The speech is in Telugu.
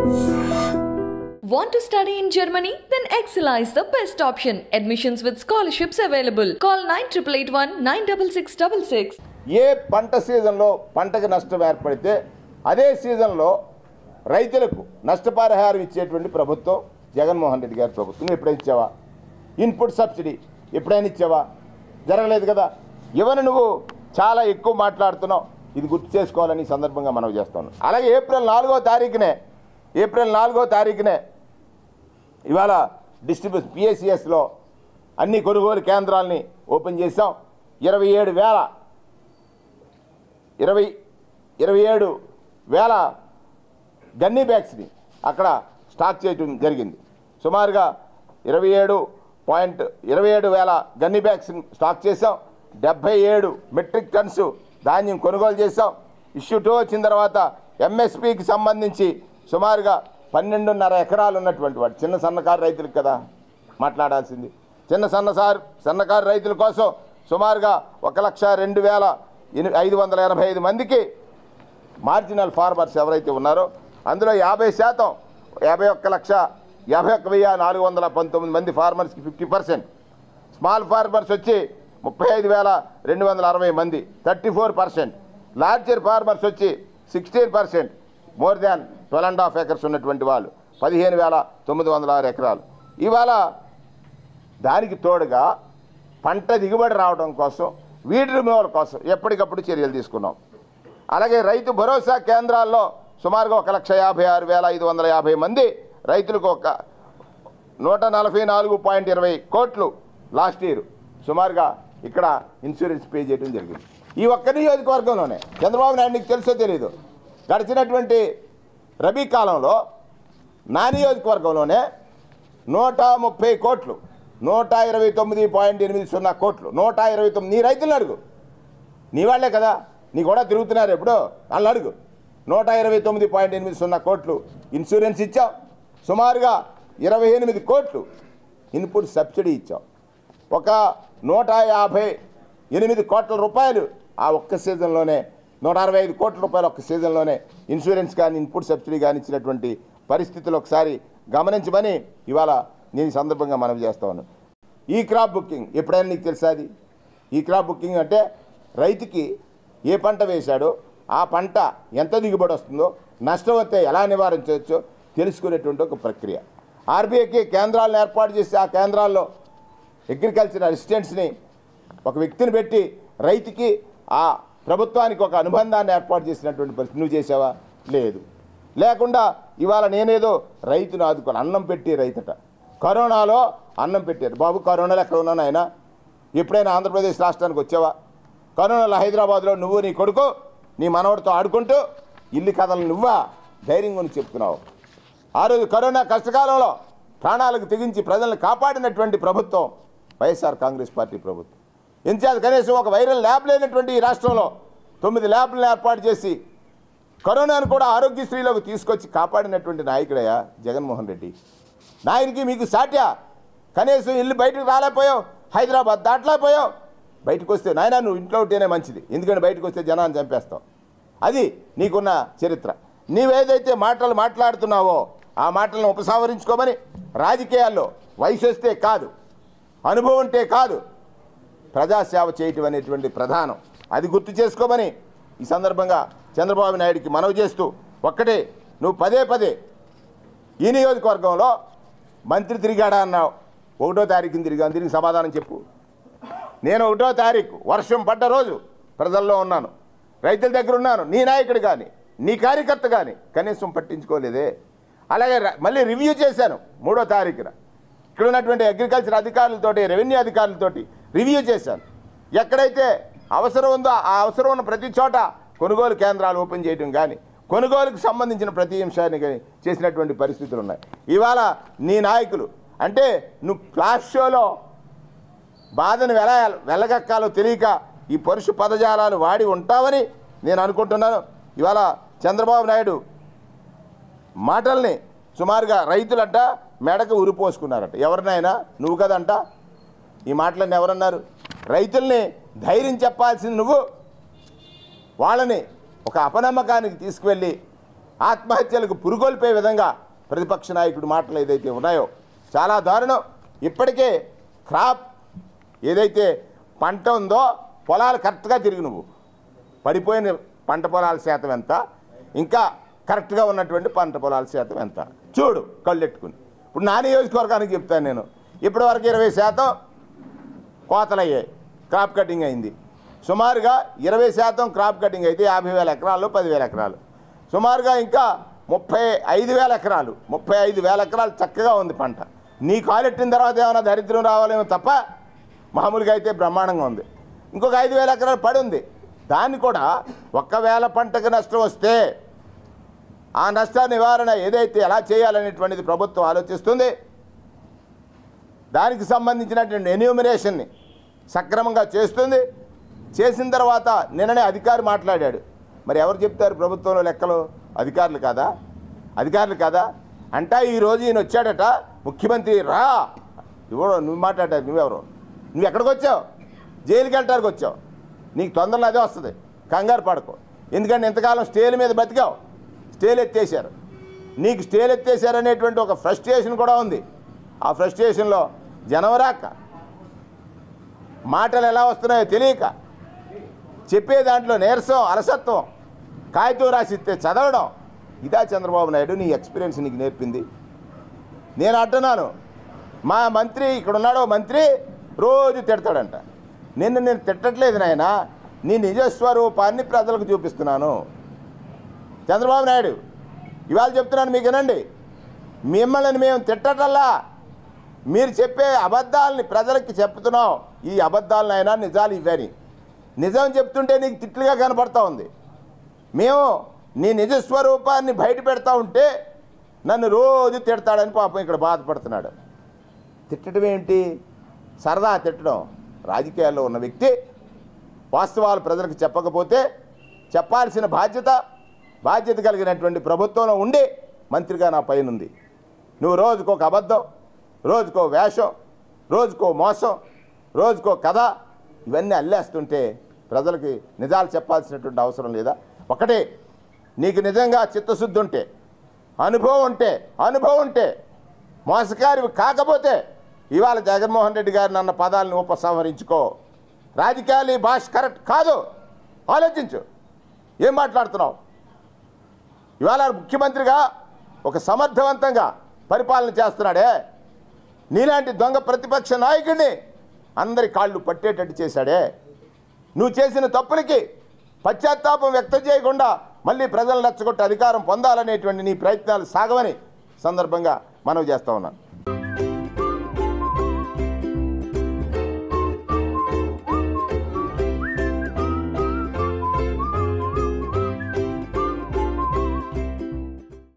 Want to study in Germany? Then Excella is the best option. Admissions with scholarships available. Call 9881 96666. ఏ పంట సీజన్లో పంటకు నష్టం ఏర్పడితే అదే సీజన్లో రైతులకు నష్టపరిహారం ఇచ్చేటువంటి ప్రభుత్వం జగన్మోహన్ రెడ్డి గారి ప్రభుత్వం నువ్వు ఎప్పుడైనా ఇచ్చావా ఇన్పుట్ సబ్సిడీ ఎప్పుడైనా ఇచ్చావా జరగలేదు కదా ఇవన్నీ నువ్వు చాలా ఎక్కువ మాట్లాడుతున్నావు ఇది గుర్తు చేసుకోవాలని ఈ సందర్భంగా మనం చేస్తాను అలాగే ఏప్రిల్ నాలుగో తారీఖునే ఏప్రిల్ నాలుగో తారీఖునే ఇవాళ డిస్ట్రిబ్యూషన్ పిఎస్సిఎస్లో అన్ని కొనుగోలు కేంద్రాలని ఓపెన్ చేసాం ఇరవై ఏడు వేల ఇరవై ఇరవై ఏడు వేల గన్నీ బ్యాగ్స్ని అక్కడ స్టాక్ చేయడం జరిగింది సుమారుగా ఇరవై ఏడు పాయింట్ ఇరవై ఏడు వేల గన్నీ బ్యాగ్స్ స్టాక్ చేసాం డెబ్బై ఏడు మెట్రిక్ టన్స్ ధాన్యం కొనుగోలు చేసాం ఇష్యూ టూ వచ్చిన తర్వాత ఎంఎస్పికి సంబంధించి సుమారుగా పన్నెండున్నర ఎకరాలు ఉన్నటువంటి వాడు చిన్న సన్నకారు రైతులకు కదా మాట్లాడాల్సింది చిన్న సన్నసారు సన్నకారు రైతుల కోసం సుమారుగా ఒక లక్ష రెండు వేల ఎని- ఐదు వందల ఎనభై ఐదు మందికి మార్జినల్ ఫార్మర్స్ ఎవరైతే ఉన్నారో అందులో యాభై శాతం యాభై ఒక్క లక్ష యాభై ఒక్క వెయ్యి నాలుగు వందల పంతొమ్మిది మంది ఫార్మర్స్కి ఫిఫ్టీ పర్సెంట్ స్మాల్ ఫార్మర్స్ వచ్చి ముప్పై ఐదు వేల రెండు వందల అరవై మంది thirty four percent larger farmers వచ్చి sixteen percent more than twelve and half acres ఉన్నటువంటి వాళ్ళు పదిహేను వేల తొమ్మిది వందల ఆరు ఎకరాలు ఇవాళ దానికి తోడుగా పంట దిగుబడి రావడం కోసం వీటి రిమూవల్ కోసం ఎప్పటికప్పుడు చర్యలు తీసుకున్నాం అలాగే రైతు భరోసా కేంద్రాల్లో సుమారుగా ఒక లక్ష యాభై ఆరు వేల ఐదు వందల యాభై మంది రైతులకు ఒక నూట నలభై నాలుగు పాయింట్ ఇరవై కోట్లు లాస్ట్ ఇయర్ సుమారుగా ఇక్కడ ఇన్సూరెన్స్ పే చేయడం జరిగింది ఈ ఒక్క నియోజకవర్గంలోనే చంద్రబాబు నాయుడు నీకు తెలుసో తెలియదు గడిచినటువంటి రబీ కాలంలో నా నియోజకవర్గంలోనే నూట ముప్పై కోట్లు నూట ఇరవై తొమ్మిది పాయింట్ ఎనిమిది సున్నా కోట్లు నూట ఇరవై తొమ్మిది నీ రైతులను అడుగు నీ వాళ్ళే కదా నీ కూడా తిరుగుతున్నారు ఎప్పుడు వాళ్ళు అడుగు నూట ఇరవై తొమ్మిది పాయింట్ ఎనిమిది సున్నా కోట్లు ఇన్సూరెన్స్ ఇచ్చాం సుమారుగా ఇరవై ఎనిమిది కోట్లు ఇన్పుట్ సబ్సిడీ ఇచ్చాం ఒక నూట యాభై ఎనిమిది కోట్ల రూపాయలు ఆ ఒక్క సీజన్లోనే నూట అరవై ఐదు కోట్ల రూపాయలు ఒక్క సీజన్లోనే ఇన్సూరెన్స్ కానీ ఇన్పుట్ సబ్సిడీ కానీ ఇచ్చినటువంటి పరిస్థితులు ఒకసారి గమనించమని ఇవాళ నేను ఈ సందర్భంగా మనవి చేస్తా ఉన్నాను ఈ క్రాప్ బుకింగ్ ఎప్పుడైనా నీకు తెలుసా అది ఈ క్రాప్ బుకింగ్ అంటే రైతుకి ఏ పంట వేశాడో ఆ పంట ఎంత దిగుబడి వస్తుందో నష్టం వస్తే ఎలా నివారించవచ్చో తెలుసుకునేటువంటి ఒక ప్రక్రియ ఆర్బీఐకి కేంద్రాలను ఏర్పాటు చేసి ఆ కేంద్రాల్లో అగ్రికల్చర్ అసిస్టెంట్స్ని ఒక వ్యక్తిని పెట్టి రైతుకి ఆ ప్రభుత్వానికి ఒక అనుబంధాన్ని ఏర్పాటు చేసినటువంటి పరిస్థితి నువ్వు చేసావా లేదు లేకుండా ఇవాళ నేనేదో రైతును ఆదుకోను అన్నం పెట్టి రైతట కరోనాలో అన్నం పెట్టారు బాబు కరోనాలో ఎక్కడ ఉన్నాను ఆయన ఎప్పుడైనా ఆంధ్రప్రదేశ్ రాష్ట్రానికి వచ్చావా కరోనాలో హైదరాబాద్లో నువ్వు నీ కొడుకు నీ మనవడితో ఆడుకుంటూ ఇల్లు కథలు నువ్వా ధైర్యంగా ఉండి చెప్తున్నావు ఆ రోజు కరోనా కష్టకాలంలో ప్రాణాలకు తెగించి ప్రజలను కాపాడినటువంటి ప్రభుత్వం వైఎస్ఆర్ కాంగ్రెస్ పార్టీ ప్రభుత్వం ఇంచేది కనీసం ఒక వైరల్ ల్యాబ్ లేనటువంటి ఈ రాష్ట్రంలో తొమ్మిది ల్యాబ్లను ఏర్పాటు చేసి కరోనాను కూడా ఆరోగ్యశ్రీలోకి తీసుకొచ్చి కాపాడినటువంటి నాయకుడయ్యా జగన్మోహన్ రెడ్డి నాయనికి మీకు సాట్యా కనీసం ఇల్లు బయటకు రాలేకపోయావు హైదరాబాద్ దాటలేకపోయావు బయటకు వస్తే నాయన నువ్వు ఇంట్లో ఉంటేనే మంచిది ఎందుకంటే బయటకు వస్తే జనాన్ని చంపేస్తావు అది నీకున్న చరిత్ర నీవేదైతే మాటలు మాట్లాడుతున్నావో ఆ మాటలను ఉపసంహరించుకోమని రాజకీయాల్లో వయసు వస్తే కాదు అనుభవం ఉంటే కాదు ప్రజాసేవ చేయటం అనేటువంటి ప్రధానం అది గుర్తు చేసుకోమని ఈ సందర్భంగా చంద్రబాబు నాయుడికి మనవి చేస్తూ ఒక్కటే నువ్వు పదే పదే ఈ నియోజకవర్గంలో మంత్రి తిరిగాడా అన్నావు ఒకటో తారీఖుని తిరిగాను దీనికి సమాధానం చెప్పు నేను ఒకటో తారీఖు వర్షం పడ్డ రోజు ప్రజల్లో ఉన్నాను రైతుల దగ్గర ఉన్నాను నీ నాయకుడు కానీ నీ కార్యకర్త కానీ కనీసం పట్టించుకోలేదే అలాగే ర- మళ్ళీ రివ్యూ చేశాను మూడో తారీఖున ఇక్కడ ఉన్నటువంటి అగ్రికల్చర్ అధికారులతోటి రెవెన్యూ అధికారులతోటి రివ్యూ చేశాను ఎక్కడైతే అవసరం ఉందో ఆ అవసరం ఉన్న ప్రతి చోట కొనుగోలు కేంద్రాలు ఓపెన్ చేయడం కానీ కొనుగోలుకు సంబంధించిన ప్రతి అంశాన్ని కానీ చేసినటువంటి పరిస్థితులు ఉన్నాయి ఇవాళ నీ నాయకులు అంటే నువ్వు క్లాస్ షోలో బాధను వెల వెళ్ళగక్కాలో తెలియక ఈ పరుషు పదజాలాలు వాడి ఉంటావని నేను అనుకుంటున్నాను ఇవాళ చంద్రబాబు నాయుడు మాటల్ని సుమారుగా రైతులంట మెడకు ఉరిపోసుకున్నారట ఎవరినైనా నువ్వు కదంట ఈ మాటలన్నీ ఎవరన్నారు రైతుల్ని ధైర్యం చెప్పాల్సింది నువ్వు వాళ్ళని ఒక అపనమ్మకానికి తీసుకువెళ్ళి ఆత్మహత్యలకు పురుగొల్పే విధంగా ప్రతిపక్ష నాయకుడి మాటలు ఏదైతే ఉన్నాయో చాలా దారుణం ఇప్పటికే క్రాప్ ఏదైతే పంట ఉందో పొలాలు కరెక్ట్గా తిరిగి నువ్వు పడిపోయిన పంట పొలాల శాతం ఎంత ఇంకా కరెక్ట్గా ఉన్నటువంటి పంట పొలాల శాతం ఎంత చూడు కళ్ళెట్టుకుని ఇప్పుడు నా నియోజకవర్గానికి చెప్తాను నేను ఇప్పటివరకు ఇరవై శాతం కోతలయ్యాయి క్రాప్ కటింగ్ అయింది సుమారుగా ఇరవై శాతం క్రాప్ కటింగ్ అయితే యాభై వేల ఎకరాలు పదివేల ఎకరాలు సుమారుగా ఇంకా ముప్పై ఐదు వేల ఎకరాలు ముప్పై ఐదు వేల ఎకరాలు చక్కగా ఉంది పంట నీ కాలెట్టిన తర్వాత ఏమైనా దరిద్రం రావాలేమో తప్ప మామూలుగా అయితే బ్రహ్మాండంగా ఉంది ఇంకొక ఐదు వేల ఎకరాలు పడి ఉంది దాన్ని కూడా ఒక్కవేళ పంటకు నష్టం వస్తే ఆ నష్ట నివారణ ఏదైతే ఎలా చేయాలనేటువంటిది ప్రభుత్వం ఆలోచిస్తుంది దానికి సంబంధించినటువంటి ఎన్యూమినేషన్ని సక్రమంగా చేస్తుంది చేసిన తర్వాత నిన్ననే అధికారి మాట్లాడాడు మరి ఎవరు చెప్తారు ప్రభుత్వంలో లెక్కలు అధికారులు కాదా అధికారులు కాదా అంటా ఈరోజు ఈయన వచ్చాడట ముఖ్యమంత్రి రా ఇవ్వడు నువ్వు మాట్లాడారు నువ్వెవరు నువ్వు ఎక్కడికి వచ్చావు జైలుకి వెళ్ళటానికి వచ్చావు నీకు తొందరలో అదే వస్తుంది కంగారు పడకు ఎందుకంటే ఇంతకాలం స్టేల మీద బతికావు స్టేలు ఎత్తేసారు నీకు స్టేలు ఎత్తేసారనేటువంటి ఒక ఫ్రస్ట్రేషన్ కూడా ఉంది ఆ ఫ్రస్ట్రేషన్లో జనం రాక మాటలు ఎలా వస్తున్నాయో తెలియక చెప్పే దాంట్లో నీరసం అలసత్వం కాగితం రాసిస్తే చదవడం ఇదా చంద్రబాబు నాయుడు నీ ఎక్స్పీరియన్స్ నీకు నేర్పింది నేను అంటున్నాను మా మంత్రి ఇక్కడ ఉన్నాడో మంత్రి రోజు తిడతాడంట నిన్ను నేను తిట్టట్లేదు నాయన నీ నిజస్వరూపాన్ని ప్రజలకు చూపిస్తున్నాను చంద్రబాబు నాయుడు ఇవాళ చెప్తున్నాను మీకు వినండి మిమ్మల్ని మేము తిట్టటల్లా మీరు చెప్పే అబద్ధాలని ప్రజలకి చెప్తున్నాం ఈ అబద్ధాలనైనా నిజాలు ఇవని నిజం చెప్తుంటే నీకు తిట్లుగా కనపడతా ఉంది మేము నీ నిజ స్వరూపాన్ని బయట పెడతా ఉంటే నన్ను రోజు తిడతాడని పాపం ఇక్కడ బాధపడుతున్నాడు తిట్టడం ఏంటి సరదా తిట్టడం రాజకీయాల్లో ఉన్న వ్యక్తి వాస్తవాలు ప్రజలకు చెప్పకపోతే చెప్పాల్సిన బాధ్యత బాధ్యత కలిగినటువంటి ప్రభుత్వంలో ఉండి మంత్రిగా నా పైన ఉంది నువ్వు రోజుకో ఒక అబద్ధం రోజుకో వేషం రోజుకో మోసం రోజుకో కథ ఇవన్నీ అల్లేస్తుంటే ప్రజలకి నిజాలు చెప్పాల్సినటువంటి అవసరం లేదా ఒకటే నీకు నిజంగా చిత్తశుద్ధి ఉంటే అనుభవం ఉంటే అనుభవం ఉంటే మోసకారి కాకపోతే ఇవాళ జగన్మోహన్ రెడ్డి గారిని అన్న పదాలను ఉపసంహరించుకో రాజకీయాలు ఈ భాష కరెక్ట్ కాదు ఆలోచించు ఏం మాట్లాడుతున్నావు ఇవాళ ముఖ్యమంత్రిగా ఒక సమర్థవంతంగా పరిపాలన చేస్తున్నాడే నీలాంటి దొంగ ప్రతిపక్ష నాయకుడిని అందరి కాళ్ళు పట్టేటట్టు చేశాడే నువ్వు చేసిన తప్పులకి పశ్చాత్తాపం వ్యక్తం చేయకుండా మళ్ళీ ప్రజలను రెచ్చగొట్టి అధికారం పొందాలనేటువంటి నీ ప్రయత్నాలు సాగవని సందర్భంగా మనవి చేస్తా ఉన్నాను